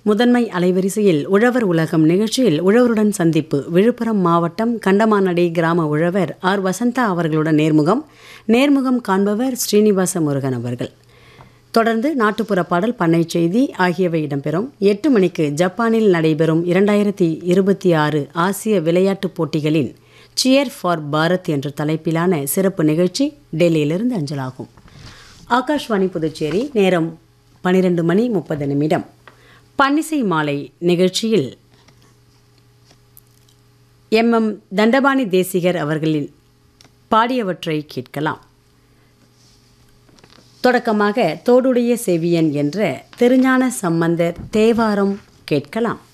முதன்மை அலைவரிசையில் உழவர் உலகம் நிகழ்ச்சியில் உழவருடன் சந்திப்பு விழுப்புரம் மாவட்டம் கண்டமானடி கிராம உழவர் ஆர் வசந்தா அவர்களுடன் நேர்முகம் நேர்முகம் காண்பவர் ஸ்ரீனிவாச முருகன் அவர்கள் தொடர்ந்து நாட்டுப்புற பாடல் பண்ணை செய்தி ஆகியவை இடம்பெறும் எட்டு மணிக்கு ஜப்பானில் நடைபெறும் இரண்டாயிரத்தி இருபத்தி ஆறு ஆசிய விளையாட்டுப் போட்டிகளின் சியர் ஃபார் பாரத் என்ற தலைப்பிலான சிறப்பு நிகழ்ச்சி டெல்லியிலிருந்து அஞ்சலாகும் ஆகாஷ்வாணி புதுச்சேரி நேரம் பன்னிரெண்டு மணி முப்பது நிமிடம் பன்னிசை மாலை நிகழ்ச்சியில் எம் எம் தண்டபாணி தேசிகர் அவர்களின் பாடியவற்றை கேட்கலாம் தொடக்கமாக தோடுடைய செவியன் என்ற திருஞான சம்பந்தர் தேவாரம் கேட்கலாம்